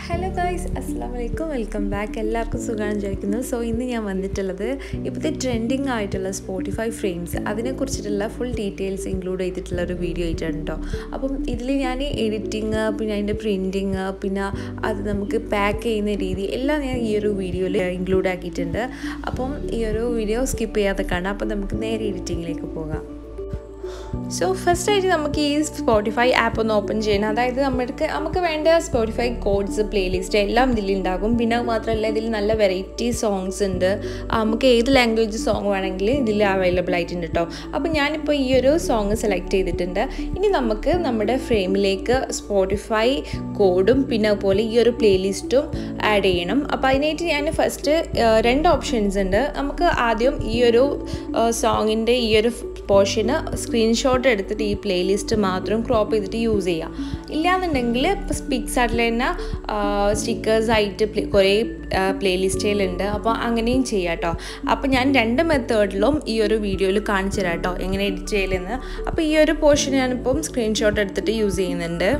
hello guys അസ്സാം വലൈക്കും welcome back എല്ലാവർക്കും സുഖമാണ് വിചാരിക്കുന്നു സോ ഇന്ന് ഞാൻ വന്നിട്ടുള്ളത് ഇപ്പോഴത്തെ ട്രെൻഡിങ് ആയിട്ടുള്ള സ്പോട്ടിഫൈ ഫ്രെയിംസ് അതിനെക്കുറിച്ചിട്ടുള്ള ഫുൾ ഡീറ്റെയിൽസ് ഇൻക്ലൂഡ് ചെയ്തിട്ടുള്ള ഒരു വീഡിയോ ആയിട്ടാണ് കേട്ടോ അപ്പം ഇതിൽ ഞാൻ എഡിറ്റിങ് പിന്നെ അതിൻ്റെ പ്രിൻറ്റിങ് പിന്നെ അത് നമുക്ക് പാക്ക് ചെയ്യുന്ന രീതി എല്ലാം ഞാൻ ഈ ഒരു വീഡിയോയിൽ ഇൻക്ലൂഡ് ആക്കിയിട്ടുണ്ട് അപ്പം ഈ ഒരു വീഡിയോ സ്കിപ്പ് ചെയ്യാതെ കാണാം അപ്പം നമുക്ക് നേരെ എഡിറ്റിങ്ങിലേക്ക് പോകാം സോ ഫസ്റ്റ് ആയിട്ട് നമുക്ക് ഈ സ്പോട്ടിഫൈ ആപ്പ് ഒന്ന് ഓപ്പൺ ചെയ്യണം അതായത് നമുക്ക് നമുക്ക് വേണ്ട സ്പോട്ടിഫൈ കോഡ്സ് പ്ലേലിസ്റ്റ് എല്ലാം ഇതിലുണ്ടാകും പിന്നെ അത് മാത്രമല്ല ഇതിൽ നല്ല വെറൈറ്റി സോങ്സ് ഉണ്ട് നമുക്ക് ഏത് ലാംഗ്വേജ് സോങ് വേണമെങ്കിലും ഇതിൽ അവൈലബിൾ ആയിട്ടുണ്ട് കേട്ടോ അപ്പോൾ ഞാനിപ്പോൾ ഈ ഒരു സോങ് സെലക്ട് ചെയ്തിട്ടുണ്ട് ഇനി നമുക്ക് നമ്മുടെ ഫ്രെയിമിലേക്ക് സ്പോട്ടിഫൈ കോഡും പിന്നെ അതുപോലെ ഈ ഒരു പ്ലേലിസ്റ്റും ആഡ് ചെയ്യണം അപ്പോൾ അതിനായിട്ട് ഞാൻ ഫസ്റ്റ് രണ്ട് ഓപ്ഷൻസ് ഉണ്ട് നമുക്ക് ആദ്യം ഈ ഒരു സോങ്ങിൻ്റെ ഈ ഒരു പോർഷന് സ്ക്രീൻഷോട്ട് എടുത്തിട്ട് ഈ പ്ലേലിസ്റ്റ് മാത്രം ക്രോപ്പ് ചെയ്തിട്ട് യൂസ് ചെയ്യാം ഇല്ലാന്നുണ്ടെങ്കിൽ ഇപ്പോൾ സ്പിക്സ് ആയിട്ടുള്ള തന്നെ സ്റ്റിക്കേഴ്സ് ആയിട്ട് കുറേ പ്ലേലിസ്റ്റുകളുണ്ട് അപ്പോൾ അങ്ങനെയും ചെയ്യാം കേട്ടോ അപ്പോൾ ഞാൻ രണ്ട് മെത്തേഡിലും ഈ ഒരു വീഡിയോയിൽ കാണിച്ചു തരാം കേട്ടോ എങ്ങനെ എഡിറ്റ് ചെയ്യലെന്ന് അപ്പോൾ ഈ ഒരു പോർഷൻ ഞാനിപ്പം സ്ക്രീൻഷോട്ട് എടുത്തിട്ട് യൂസ് ചെയ്യുന്നുണ്ട്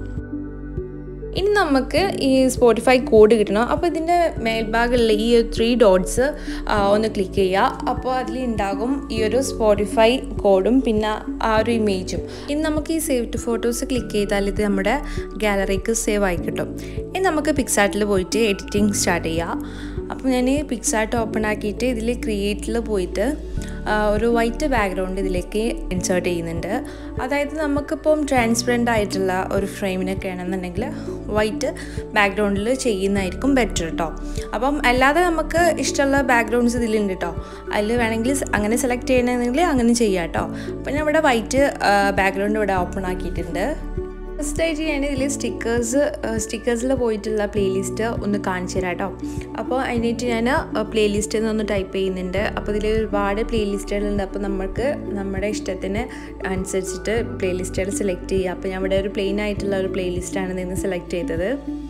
ഇനി നമുക്ക് ഈ സ്പോട്ടിഫൈ കോഡ് കിട്ടണം അപ്പോൾ ഇതിൻ്റെ മേൽഭാഗമുള്ള ഈ ഒരു ത്രീ ഡോട്ട്സ് ഒന്ന് ക്ലിക്ക് ചെയ്യുക അപ്പോൾ അതിൽ ഉണ്ടാകും ഈ ഒരു സ്പോട്ടിഫൈ കോഡും പിന്നെ ആ ഒരു ഇമേജും ഇനി നമുക്ക് ഈ സേവ് ടു ഫോട്ടോസ് ക്ലിക്ക് ചെയ്താൽ ഇത് നമ്മുടെ ഗാലറിക്ക് സേവ് ആയി കിട്ടും ഇനി നമുക്ക് പിക്സാർട്ടിൽ പോയിട്ട് എഡിറ്റിംഗ് സ്റ്റാർട്ട് ചെയ്യാം അപ്പോൾ ഞാൻ പിക്സാർട്ട് ഓപ്പൺ ആക്കിയിട്ട് ഇതിൽ ക്രിയേറ്റിൽ പോയിട്ട് ഒരു വൈറ്റ് ബാക്ക്ഗ്രൗണ്ട് ഇതിലേക്ക് ഇൻസേർട്ട് ചെയ്യുന്നുണ്ട് അതായത് നമുക്കിപ്പം ട്രാൻസ്പെറൻ്റ് ആയിട്ടുള്ള ഒരു ഫ്രെയിമിനൊക്കെ ആണെന്നുണ്ടെങ്കിൽ വൈറ്റ് ബാക്ക്ഗ്രൗണ്ടിൽ ചെയ്യുന്നതായിരിക്കും ബെറ്റർ കേട്ടോ അപ്പം അല്ലാതെ നമുക്ക് ഇഷ്ടമുള്ള ബാക്ക്ഗ്രൗണ്ട്സ് ഇതിലുണ്ട് കേട്ടോ അതിൽ വേണമെങ്കിൽ അങ്ങനെ സെലക്ട് ചെയ്യണമെങ്കിൽ അങ്ങനെ ചെയ്യാം കേട്ടോ അപ്പം ഞാൻ ഇവിടെ വൈറ്റ് ബാക്ക്ഗ്രൗണ്ട് ഇവിടെ ഓപ്പൺ ആക്കിയിട്ടുണ്ട് ഫസ്റ്റ് ആയിട്ട് ഞാൻ ഇതിൽ സ്റ്റിക്കേഴ്സ് സ്റ്റിക്കേഴ്സിൽ പോയിട്ടുള്ള പ്ലേലിസ്റ്റ് ഒന്ന് കാണിച്ചു തരാം കേട്ടോ അപ്പോൾ അതിനായിട്ട് ഞാൻ പ്ലേലിസ്റ്റ് എന്നൊന്ന് ടൈപ്പ് ചെയ്യുന്നുണ്ട് അപ്പോൾ ഇതിൽ ഒരുപാട് പ്ലേലിസ്റ്റുകളുണ്ട് അപ്പോൾ നമുക്ക് നമ്മുടെ ഇഷ്ടത്തിന് അനുസരിച്ചിട്ട് പ്ലേലിസ്റ്റുകൾ സെലക്ട് ചെയ്യുക അപ്പോൾ ഞാൻ ഇവിടെ ഒരു പ്ലെയിൻ ആയിട്ടുള്ള ഒരു പ്ലേലിസ്റ്റാണ് നിന്ന് സെലക്ട് ചെയ്തത്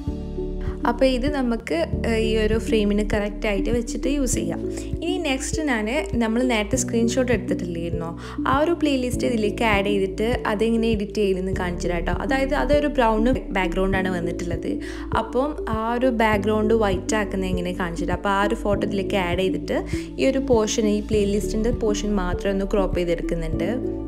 അപ്പോൾ ഇത് നമുക്ക് ഈ ഒരു ഫ്രെയിമിന് കറക്റ്റായിട്ട് വെച്ചിട്ട് യൂസ് ചെയ്യാം ഇനി നെക്സ്റ്റ് ഞാൻ നമ്മൾ നേരത്തെ സ്ക്രീൻഷോട്ട് എടുത്തിട്ടില്ലായിരുന്നോ ആ ഒരു പ്ലേലിസ്റ്റ് ഇതിലേക്ക് ആഡ് ചെയ്തിട്ട് അതെങ്ങനെ എഡിറ്റ് ചെയ്തെന്ന് കാണിച്ചു കേട്ടോ അതായത് അതൊരു ബ്രൗൺ ബാക്ക്ഗ്രൗണ്ടാണ് വന്നിട്ടുള്ളത് അപ്പം ആ ഒരു ബാക്ക്ഗ്രൗണ്ട് വൈറ്റ് ആക്കുന്നത് എങ്ങനെ കാണിച്ചിട്ട് അപ്പോൾ ആ ഒരു ഫോട്ടോ ഇതിലേക്ക് ആഡ് ചെയ്തിട്ട് ഈ ഒരു പോർഷൻ ഈ പ്ലേലിസ്റ്റിൻ്റെ പോർഷൻ മാത്രം ഒന്ന് ക്രോപ്പ് ചെയ്തെടുക്കുന്നുണ്ട്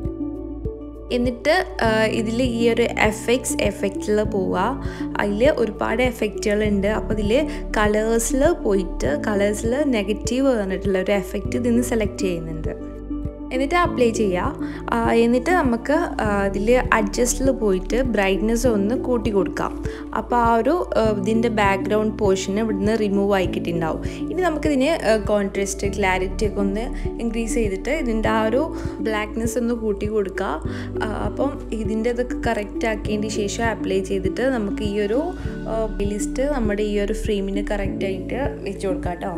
എന്നിട്ട് ഇതിൽ ഈ ഒരു എഫക്ട്സ് എഫക്റ്റിൽ പോവുക അതിൽ ഒരുപാട് എഫക്റ്റുകളുണ്ട് അപ്പോൾ ഇതിൽ കളേഴ്സിൽ പോയിട്ട് കളേഴ്സിൽ നെഗറ്റീവ് പറഞ്ഞിട്ടുള്ള ഒരു എഫക്റ്റ് ഇതിൽ നിന്ന് സെലക്ട് ചെയ്യുന്നുണ്ട് എന്നിട്ട് അപ്ലൈ ചെയ്യുക എന്നിട്ട് നമുക്ക് ഇതിൽ അഡ്ജസ്റ്റിൽ പോയിട്ട് ബ്രൈറ്റ്നെസ് ഒന്ന് കൂട്ടി കൊടുക്കാം അപ്പോൾ ആ ഒരു ഇതിൻ്റെ ബാക്ക്ഗ്രൗണ്ട് പോർഷൻ ഇവിടുന്ന് റിമൂവ് ആയിക്കിട്ടുണ്ടാവും ഇനി നമുക്കിതിന് കോൺട്രസ്റ്റ് ക്ലാരിറ്റി ഒക്കെ ഒന്ന് ഇൻക്രീസ് ചെയ്തിട്ട് ഇതിൻ്റെ ആ ഒരു ബ്ലാക്ക്നെസ് ഒന്ന് കൂട്ടി കൊടുക്കുക അപ്പം ഇതിൻ്റെ ഇതൊക്കെ കറക്റ്റ് ആക്കിയതിന് ശേഷം അപ്ലൈ ചെയ്തിട്ട് നമുക്ക് ഈ ഒരു ലിസ്റ്റ് നമ്മുടെ ഈ ഒരു ഫ്രെയിമിന് കറക്റ്റായിട്ട് വെച്ച് കൊടുക്കാം കേട്ടോ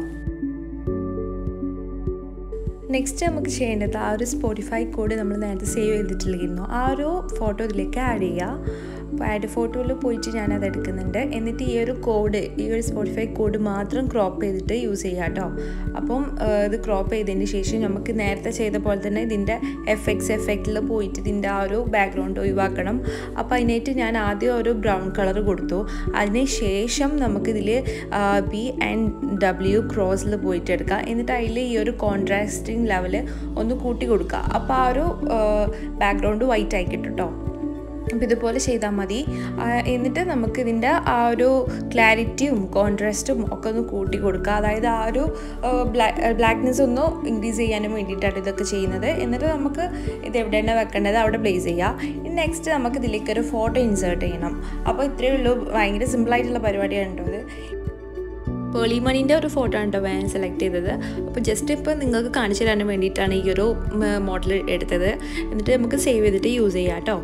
നെക്സ്റ്റ് നമുക്ക് ചെയ്യേണ്ടത് ആ ഒരു സ്പോട്ടിഫൈ കോഡ് നമ്മൾ നേരത്തെ സേവ് ചെയ്തിട്ടില്ലായിരുന്നു ആ ഒരു ഫോട്ടോ ഇതിലേക്ക് ആഡ് ചെയ്യുക അപ്പോൾ ആഡ് ഫോട്ടോയിൽ പോയിട്ട് ഞാനത് എടുക്കുന്നുണ്ട് എന്നിട്ട് ഈ ഒരു കോഡ് ഈ ഒരു സ്പോട്ടിഫൈ കോഡ് മാത്രം ക്രോപ്പ് ചെയ്തിട്ട് യൂസ് ചെയ്യുക കേട്ടോ അപ്പം ഇത് ക്രോപ്പ് ചെയ്തതിന് ശേഷം നമുക്ക് നേരത്തെ ചെയ്ത പോലെ തന്നെ ഇതിൻ്റെ എഫക്ട്സ് എഫക്റ്റിൽ പോയിട്ട് ഇതിൻ്റെ ആ ഒരു ബാക്ക്ഗ്രൗണ്ട് ഒഴിവാക്കണം അപ്പോൾ അതിനായിട്ട് ഞാൻ ആദ്യം ഒരു ബ്രൗൺ കളർ കൊടുത്തു അതിന് ശേഷം നമുക്കിതിൽ ബി ആൻഡ് ഡബ്ല്യു ക്രോസിൽ പോയിട്ട് എടുക്കാം എന്നിട്ട് അതിൽ ഈ ഒരു കോൺട്രാസ്റ്റിംഗ് ലെവല് ഒന്ന് കൂട്ടി കൊടുക്കുക അപ്പോൾ ആ ഒരു ബാക്ക്ഗ്രൗണ്ട് വൈറ്റ് ആയി കിട്ടും കേട്ടോ അപ്പോൾ ഇതുപോലെ ചെയ്താൽ മതി എന്നിട്ട് നമുക്ക് ഇതിൻ്റെ ആ ഒരു ക്ലാരിറ്റിയും കോൺട്രാസ്റ്റും ഒക്കെ ഒന്ന് കൂട്ടി കൊടുക്കുക അതായത് ആ ഒരു ബ്ലാക്ക്നെസ് ഒന്ന് ഇൻക്രീസ് ചെയ്യാനും വേണ്ടിയിട്ടാണ് ഇതൊക്കെ ചെയ്യുന്നത് എന്നിട്ട് നമുക്ക് ഇത് എവിടെയാണ് വെക്കേണ്ടത് അവിടെ പ്ലേസ് ചെയ്യുക നെക്സ്റ്റ് നമുക്ക് ഇതിലേക്ക് ഒരു ഫോട്ടോ ഇൻസേർട്ട് ചെയ്യണം അപ്പോൾ ഇത്രയേ ഉള്ളൂ ഭയങ്കര സിമ്പിളായിട്ടുള്ള പരിപാടിയാണ് കേട്ടോ ഇത് പേളിമണിൻ്റെ ഒരു ഫോട്ടോ ആണ് കേട്ടോ ഞാൻ സെലക്ട് ചെയ്തത് അപ്പോൾ ജസ്റ്റ് ഇപ്പോൾ നിങ്ങൾക്ക് കാണിച്ചു തരാൻ വേണ്ടിയിട്ടാണ് ഈ ഒരു മോഡൽ എടുത്തത് എന്നിട്ട് നമുക്ക് സേവ് ചെയ്തിട്ട് യൂസ് ചെയ്യാം കേട്ടോ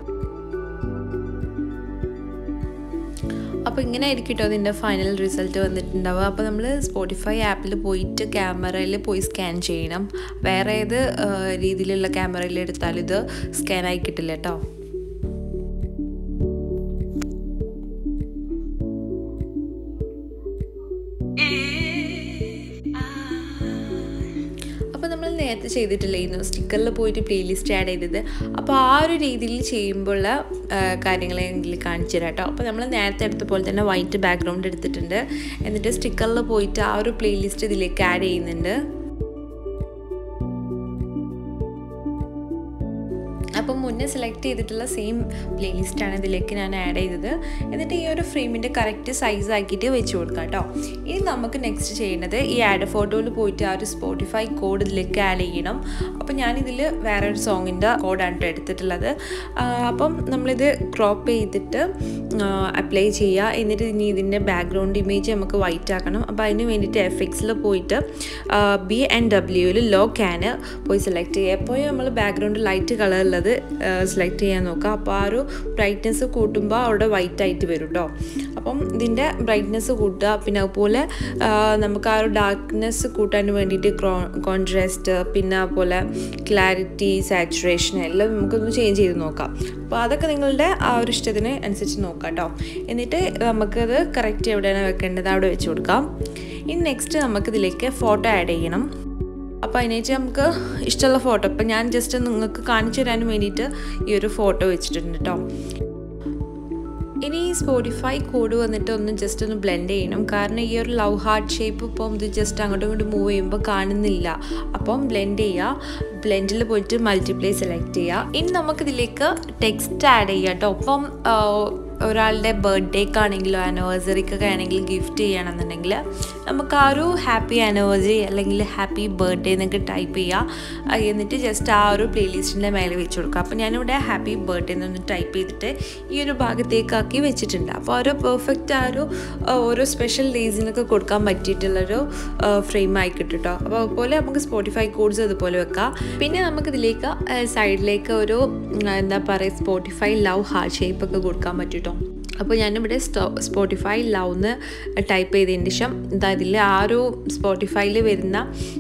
അപ്പോൾ ഇങ്ങനെ ആയിരിക്കും കേട്ടോ അതിൻ്റെ ഫൈനൽ റിസൾട്ട് വന്നിട്ടുണ്ടാവുക അപ്പോൾ നമ്മൾ സ്പോട്ടിഫൈ ആപ്പിൽ പോയിട്ട് ക്യാമറയിൽ പോയി സ്കാൻ ചെയ്യണം വേറെ ഏത് രീതിയിലുള്ള ക്യാമറയിൽ എടുത്താലും ഇത് സ്കാൻ ആയി കിട്ടില്ല കേട്ടോ നേരത്തെ ചെയ്തിട്ടില്ലായിരുന്നു സ്റ്റിക്കറിൽ പോയിട്ട് പ്ലേലിസ്റ്റ് ആഡ് ചെയ്തത് അപ്പോൾ ആ ഒരു രീതിയിൽ ചെയ്യുമ്പോഴുള്ള കാര്യങ്ങളെങ്കിൽ കാണിച്ചു തരാം കേട്ടോ അപ്പോൾ നമ്മൾ നേരത്തെ എടുത്ത പോലെ തന്നെ വൈറ്റ് ബാക്ക്ഗ്രൗണ്ട് എടുത്തിട്ടുണ്ട് എന്നിട്ട് സ്റ്റിക്കറിൽ പോയിട്ട് ആ ഒരു പ്ലേലിസ്റ്റ് ഇതിലേക്ക് ആഡ് ചെയ്യുന്നുണ്ട് അപ്പം മുന്നേ സെലക്ട് ചെയ്തിട്ടുള്ള സെയിം പ്ലേലിസ്റ്റാണ് ഇതിലേക്ക് ഞാൻ ആഡ് ചെയ്തത് എന്നിട്ട് ഈ ഒരു ഫ്രെയിമിൻ്റെ കറക്റ്റ് സൈസ് ആക്കിയിട്ട് വെച്ച് കൊടുക്കാം കേട്ടോ ഇനി നമുക്ക് നെക്സ്റ്റ് ചെയ്യേണ്ടത് ഈ ആഡ് ഫോട്ടോയിൽ പോയിട്ട് ആ ഒരു സ്പോട്ടിഫൈ കോഡ് ഇതിലേക്ക് ആഡ് ചെയ്യണം അപ്പം ഞാനിതിൽ വേറെ ഒരു സോങ്ങിൻ്റെ കോഡാണ് കേട്ടോ എടുത്തിട്ടുള്ളത് അപ്പം നമ്മളിത് ക്രോപ്പ് ചെയ്തിട്ട് അപ്ലൈ ചെയ്യുക എന്നിട്ട് ഇനി ഇതിൻ്റെ ബാക്ക്ഗ്രൗണ്ട് ഇമേജ് നമുക്ക് വൈറ്റ് ആക്കണം അപ്പോൾ അതിന് വേണ്ടിയിട്ട് എഫ് എക്സിൽ പോയിട്ട് ബി ആൻഡ് ഡബ്ല്യൂവിൽ ലോ ക്യാന് പോയി സെലക്ട് ചെയ്യുക എപ്പോഴും നമ്മൾ ബാക്ക്ഗ്രൗണ്ട് ലൈറ്റ് കളറുള്ളത് സെലക്ട് ചെയ്യാൻ നോക്കുക അപ്പോൾ ആ ഒരു ബ്രൈറ്റ്നെസ് കൂട്ടുമ്പോൾ അവിടെ വൈറ്റ് ആയിട്ട് വരും കേട്ടോ അപ്പം ഇതിൻ്റെ ബ്രൈറ്റ്നെസ് കൂട്ടുക പിന്നെ അതുപോലെ നമുക്ക് ആ ഒരു ഡാർക്ക്നെസ് കൂട്ടാൻ വേണ്ടിയിട്ട് കോൺട്രാസ്റ്റ് പിന്നെ അതുപോലെ ക്ലാരിറ്റി സാച്ചുറേഷൻ എല്ലാം നമുക്കൊന്ന് ചേഞ്ച് ചെയ്ത് നോക്കാം അപ്പോൾ അതൊക്കെ നിങ്ങളുടെ ആ ഒരു ഇഷ്ടത്തിന് അനുസരിച്ച് നോക്കാം കേട്ടോ എന്നിട്ട് നമുക്കത് കറക്റ്റ് എവിടെയാണ് വെക്കേണ്ടത് അവിടെ വെച്ച് കൊടുക്കാം ഇനി നെക്സ്റ്റ് നമുക്കിതിലേക്ക് ഫോട്ടോ ആഡ് ചെയ്യണം അപ്പോൾ അതിനേച്ച് നമുക്ക് ഇഷ്ടമുള്ള ഫോട്ടോ ഇപ്പം ഞാൻ ജസ്റ്റ് നിങ്ങൾക്ക് കാണിച്ചു തരാനും വേണ്ടിയിട്ട് ഈ ഒരു ഫോട്ടോ വെച്ചിട്ടുണ്ട് കേട്ടോ ഇനി ഈ സ്പോട്ടിഫൈ കോഡ് വന്നിട്ട് ഒന്ന് ജസ്റ്റ് ഒന്ന് ബ്ലെൻഡ് ചെയ്യണം കാരണം ഈ ഒരു ലവ് ഹാർട്ട് ഷേപ്പ് ഇപ്പം ഇത് ജസ്റ്റ് അങ്ങോട്ടും ഇങ്ങോട്ടും മൂവ് ചെയ്യുമ്പോൾ കാണുന്നില്ല അപ്പം ബ്ലെൻഡ് ചെയ്യുക ബ്ലെൻഡിൽ പോയിട്ട് മൾട്ടിപ്ലൈ സെലക്ട് ചെയ്യുക ഇനി നമുക്കിതിലേക്ക് ടെക്സ്റ്റ് ആഡ് ചെയ്യാം കേട്ടോ ഒപ്പം ഒരാളുടെ ബർത്ത്ഡേക്ക് ആണെങ്കിലോ ആനിവേഴ്സറിക്കൊക്കെ ആണെങ്കിൽ ഗിഫ്റ്റ് ചെയ്യണമെന്നുണ്ടെങ്കിൽ നമുക്ക് ആ ഒരു ഹാപ്പി ആനിവേഴ്സറി അല്ലെങ്കിൽ ഹാപ്പി ബർത്ത്ഡേ എന്നൊക്കെ ടൈപ്പ് ചെയ്യുക എന്നിട്ട് ജസ്റ്റ് ആ ഒരു പ്ലേലിസ്റ്റിൻ്റെ മേലെ വെച്ച് കൊടുക്കുക അപ്പോൾ ഞാനിവിടെ ഹാപ്പി ബർത്ത്ഡേ എന്നൊന്ന് ടൈപ്പ് ചെയ്തിട്ട് ഈ ഒരു ഭാഗത്തേക്കാക്കി വെച്ചിട്ടുണ്ട് അപ്പോൾ ഒരു പെർഫെക്റ്റ് ആ ഒരു ഓരോ സ്പെഷ്യൽ ഡേയ്സിനൊക്കെ കൊടുക്കാൻ പറ്റിയിട്ടുള്ളൊരു ഫ്രെയിം ആയി കിട്ടും കേട്ടോ അപ്പോൾ അതുപോലെ നമുക്ക് സ്പോട്ടിഫൈ കോഡ്സ് അതുപോലെ വെക്കാം പിന്നെ നമുക്കിതിലേക്ക് സൈഡിലേക്ക് ഒരു എന്താ പറയുക സ്പോട്ടിഫൈ ലവ് ഹാർട്ട് ഷേപ്പ് ഒക്കെ കൊടുക്കാൻ പറ്റും കേട്ടോ അപ്പോൾ ഞാനിവിടെ സ്പോട്ടിഫൈ ലവ് എന്ന് ടൈപ്പ് ചെയ്തതിന് ശേഷം ഇതാ ഇതിൽ ആ ഒരു സ്പോട്ടിഫൈയിൽ വരുന്ന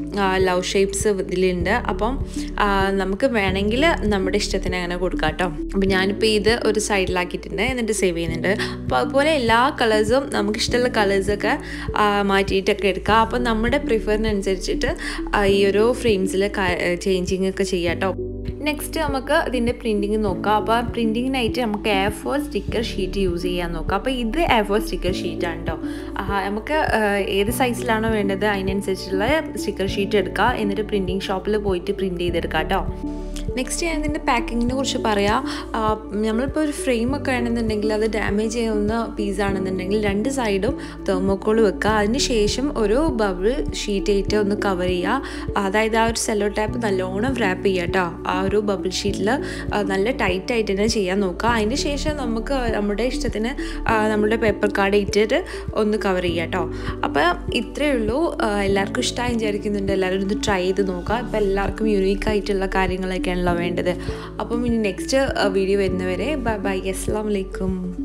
ലവ് ഷേപ്സ് ഇതിലുണ്ട് അപ്പം നമുക്ക് വേണമെങ്കിൽ നമ്മുടെ ഇഷ്ടത്തിന് അങ്ങനെ കൊടുക്കാം കേട്ടോ അപ്പോൾ ഞാനിപ്പോൾ ഇത് ഒരു സൈഡിലാക്കിയിട്ടുണ്ട് എന്നിട്ട് സേവ് ചെയ്യുന്നുണ്ട് അപ്പോൾ അതുപോലെ എല്ലാ കളേഴ്സും നമുക്ക് ഇഷ്ടമുള്ള കളേഴ്സൊക്കെ മാറ്റിയിട്ടൊക്കെ എടുക്കാം അപ്പോൾ നമ്മുടെ പ്രിഫറിനനുസരിച്ചിട്ട് ഈ ഒരു ഫ്രെയിംസിൽ ചേഞ്ചിങ് ഒക്കെ ചെയ്യാം കേട്ടോ നെക്സ്റ്റ് നമുക്ക് ഇതിൻ്റെ പ്രിൻറ്റിങ് നോക്കാം അപ്പോൾ പ്രിൻറ്റിങ്ങിനായിട്ട് നമുക്ക് A four sticker sheet use ചെയ്യാൻ നോക്കാം അപ്പോൾ ഇത് എ ഫോർ സ്റ്റിക്കർ ഷീറ്റാണ് കേട്ടോ നമുക്ക് ഏത് സൈസിലാണോ വേണ്ടത് അതിനനുസരിച്ചുള്ള സ്റ്റിക്കർ ഷീറ്റ് എടുക്കുക എന്നിട്ട് പ്രിൻറ്റിങ് ഷോപ്പിൽ പോയിട്ട് പ്രിൻറ്റ് ചെയ്തെടുക്കാം കേട്ടോ നെക്സ്റ്റ് ഞാൻ ഇതിൻ്റെ പാക്കിങ്ങിനെ കുറിച്ച് പറയാം നമ്മളിപ്പോൾ ഒരു ഫ്രെയിമൊക്കെ ആണെന്നുണ്ടെങ്കിൽ അത് ഡാമേജ് ചെയ്യുന്ന പീസാണെന്നുണ്ടെങ്കിൽ രണ്ട് സൈഡും തെർമോക്കോൾ വെക്കുക അതിന് ശേഷം ഒരു ബബിൾ ഷീറ്റ് ആയിട്ട് ഒന്ന് കവർ ചെയ്യുക അതായത് ആ ഒരു സെല്ലോ ടാപ്പ് നല്ലോണം റാപ്പ് ചെയ്യുക കേട്ടോ ആ ഒരു ബബിൾ ഷീറ്റിൽ നല്ല ടൈറ്റ് ആയിട്ട് തന്നെ ചെയ്യാൻ നോക്കുക അതിന് ശേഷം നമുക്ക് നമ്മുടെ ഇഷ്ടത്തിന് നമ്മുടെ പേപ്പർ കാർഡ് ഇട്ടിട്ട് ഒന്ന് കവർ ചെയ്യുക കേട്ടോ അപ്പോൾ ഇത്രയേ ഉള്ളൂ എല്ലാവർക്കും ഇഷ്ടമായി വിചാരിക്കുന്നുണ്ട് എല്ലാവരും ഒന്ന് ട്രൈ ചെയ്ത് നോക്കുക ഇപ്പോൾ എല്ലാവർക്കും യുണീക്ക് ആയിട്ടുള്ള കാര്യങ്ങളൊക്കെയാണല്ലോ വേണ്ടത് അപ്പം ഇനി നെക്സ്റ്റ് വീഡിയോ വരുന്നവരെ ബൈ ബൈ അസ്സാം വലൈക്കും